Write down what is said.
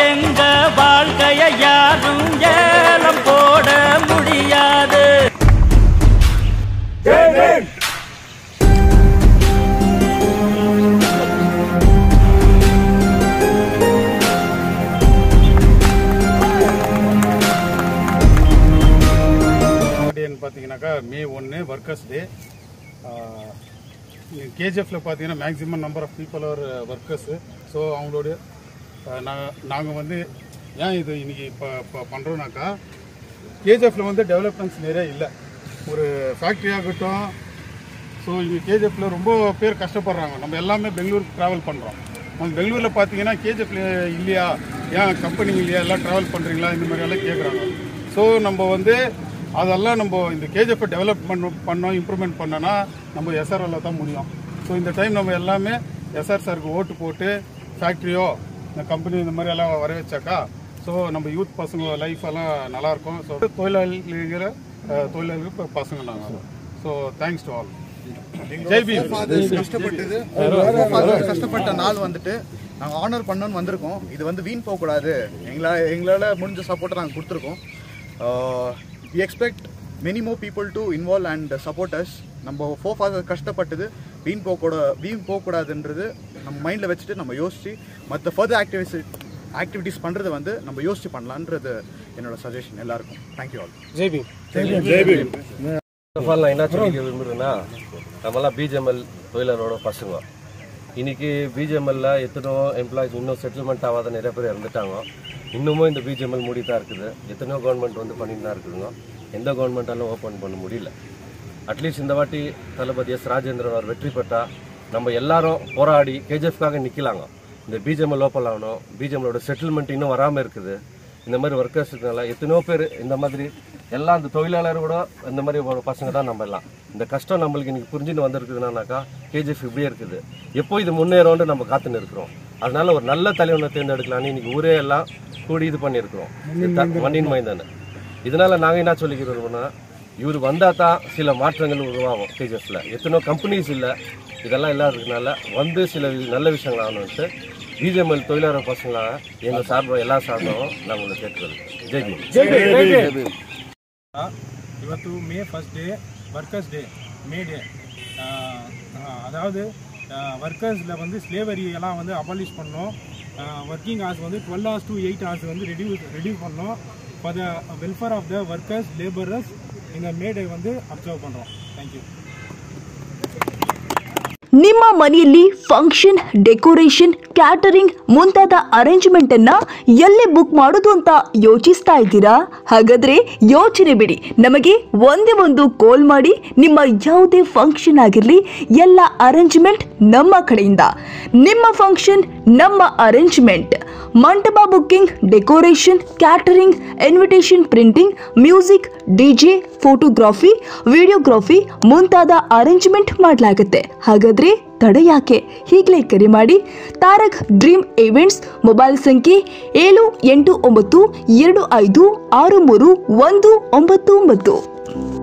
எங்க வாழ்க்கைய யாரும் ஏலம் போட முடியாது டேன்னு பார்த்தீங்கன்னாக்கா மே ஒன்று ஒர்க்கர்ஸ் டே கேஜிஎஃப்ல பார்த்தீங்கன்னா maximum number of people are workers so அவங்களுடைய நாங்கள் நாங்கள் வந்து ஏன் இது இன்னைக்கு இப்போ இப்போ பண்ணுறோம்னாக்கா கேஜிஎஃப்ல வந்து டெவலப்மெண்ட்ஸ் நிறைய இல்லை ஒரு ஃபேக்ட்ரி ஆகட்டும் ஸோ இங்கே கேஜிஎஃப்ல ரொம்ப பேர் கஷ்டப்படுறாங்க நம்ம எல்லாமே பெங்களூருக்கு ட்ராவல் பண்ணுறோம் நம்ம பெங்களூரில் பார்த்தீங்கன்னா கேஜிஎஃப்ல இல்லையா ஏன் கம்பெனி இல்லையா எல்லாம் ட்ராவல் பண்ணுறீங்களா இந்த மாதிரி எல்லாம் கேட்குறாங்க ஸோ நம்ம வந்து அதெல்லாம் நம்ம இந்த கேஜிஎஃப் டெவலப் பண்ண பண்ணோம் இம்ப்ரூவ்மெண்ட் பண்ணோன்னா நம்ம எஸ்ஆர்ஓல தான் முடியும் ஸோ இந்த டைம் நம்ம எல்லாமே எஸ்ஆர் சாருக்கு ஓட்டு போட்டு ஃபேக்ட்ரியோ இந்த கம்பெனி இந்த மாதிரி எல்லாம் வர வச்சாக்கா ஸோ நம்ம யூத் பசங்க லைஃப் எல்லாம் நல்லா இருக்கும் ஸோ தொழிலாளிகிற தொழிலாளிகள் பசங்க நாங்கள் so thanks to all Jai Bhim கஷ்டப்பட்டது கஷ்டப்பட்ட நாள் வந்துட்டு நாங்கள் ஆனர் பண்ணணும்னு வந்திருக்கோம் இது வந்து வீண் போகக்கூடாது எங்களால் எங்களால் முடிஞ்ச சப்போர்ட்டை நாங்கள் கொடுத்துருக்கோம் we expect many more people to involve and supporters நம்ம ஃபோ ஃபாதர் கஷ்டப்பட்டது வீண் போகக்கூட வீண் போகக்கூடாதுன்றது நம்ம மைண்டில் வச்சுட்டு நம்ம யோசிச்சு மற்ற ஃபர்தர் ஆக்டிவிட்டிஸ் ஆக்டிவிட்டீஸ் பண்ணுறது வந்து நம்ம யோசிச்சு பண்ணலான்றது என்னோட சஜஷன் எல்லாருக்கும் தேங்க்யூ ஆல் ஆஃப் ஆல் நான் என்ன சொல்லிக்க விரும்புகிறேன்னா நம்மலாம் பிஜிஎம்எல் தொழிலாளரோட பசங்க இன்னைக்கு பிஜிஎம்எல்ல எத்தனையோ எம்ப்ளாயிஸ் இன்னும் செட்டில்மெண்ட் ஆகாத நிறைய பேர் இறந்துட்டாங்க இன்னமும் இந்த பிஜிஎம்எல் மூடி தான் இருக்குது எத்தனையோ கவர்மெண்ட் வந்து பண்ணிட்டு தான் இருக்குதுங்க எந்த கவர்மெண்ட்டாலும் ஓப்பன் பண்ண முடியல அட்லீஸ்ட் இந்த வாட்டி தளபதி எஸ் ராஜேந்திரன் அவர் வெற்றி பெற்றா நம்ம எல்லாரும் போராடி கேஜிஎஃப்காக நிற்கலாங்க இந்த பிஜிஎம்எல் ஓப்பன் ஆகணும் பிஜிஎம்எலோட செட்டில்மெண்ட் இன்னும் வராமல் இருக்குது இந்த மாதிரி ஒர்க்கர்ஸ் இருக்கனால எத்தனையோ பேர் இந்த மாதிரி எல்லாம் அந்த தொழிலாளர் கூட இந்த மாதிரி ஒரு பசங்க தான் நம்ம எல்லாம் இந்த கஷ்டம் நம்மளுக்கு இன்னைக்கு புரிஞ்சுட்டு வந்திருக்குதுனாக்கா கேஜிஎஃப் இப்படியே இருக்குது எப்போ இது முன்னேறோன்னு நம்ம காத்துன்னு இருக்கிறோம் அதனால ஒரு நல்ல தலைவனை தேர்ந்தெடுக்கலாம்னு இன்னைக்கு ஊரே எல்லாம் கூடி இது பண்ணியிருக்கிறோம் மண்ணின் மைந்தானு இதனால நாங்கள் என்ன சொல்லிக்கிறோம்னா இவர் வந்தால் தான் சில மாற்றங்கள் உருவாகும் கேஜிஎஃப்ல எத்தனையோ கம்பெனிஸ் இல்லை இதெல்லாம் இல்லாததுனால வந்து சில நல்ல விஷயங்கள் ஆகணும்ட்டு பிஜிஎம்எல் தொழிலாளர் பசங்களாக எங்கள் சார்பாக எல்லா சார்பாகவும் நான் உங்களை கேட்டுக்கிறேன் ஜெய் பீம் ಇವತ್ತು May first day workers day May day அதாவது ஒர்க்கர்ஸில் வந்து ஸ்லேவரி எல்லாம் வந்து அபாலிஷ் பண்ணோம் ஒர்க்கிங் ஹவர்ஸ் வந்து twelve hours to eight hours வந்து ரெடியூஸ் ரெடியூஸ் பண்ணோம் for the welfare of the workers labourers இந்த மே டே வந்து அப்சர்வ் பண்ணுறோம் தேங்க்யூ ನಿಮ್ಮ ಮನೆಯಲ್ಲಿ ಫಂಕ್ಷನ್ ಡೆಕೋರೇಷನ್ ಕ್ಯಾಟರಿಂಗ್ ಮುಂತಾದ ಅರೇಂಜ್ಮೆಂಟ್ ಅನ್ನ ಎಲ್ಲಿ ಬುಕ್ ಮಾಡೋದು ಅಂತ ಯೋಚಿಸ್ತಾ ಇದ್ದೀರಾ ಹಾಗಾದ್ರೆ ಯೋಚನೆ ಬಿಡಿ ನಮಗೆ ಒಂದೇ ಒಂದು ಕಾಲ್ ಮಾಡಿ ನಿಮ್ಮ ಯಾವುದೇ ಫಂಕ್ಷನ್ ಆಗಿರಲಿ ಎಲ್ಲ ಅರೇಂಜ್ಮೆಂಟ್ ನಮ್ಮ ಕಡೆಯಿಂದ ನಿಮ್ಮ ಫಂಕ್ಷನ್ ನಮ್ಮ ಅರೇಂಜ್ಮೆಂಟ್ ಮಂಟಪ booking decoration catering invitation printing music DJ photography videography ಮುಂತಾದ ಅರೇಂಜ್ಮೆಂಟ್ ಮಾಡಲಾಗುತ್ತೆ ಹಾಗಾದ್ರೆ ತಡ ಯಾಕೆ ಈಗಲೇ ಕರೆ ಮಾಡಿ ತಾರಕ್ ಡ್ರೀಮ್ ಇವೆಂಟ್ಸ್ ಮೊಬೈಲ್ ಸಂಖ್ಯೆ ಏಳು ಎಂಟು ಒಂಬತ್ತು ಎರಡು ಐದು ಆರು ಮೂರು ಒಂದು ಒಂಬತ್ತು ಒಂಬತ್ತು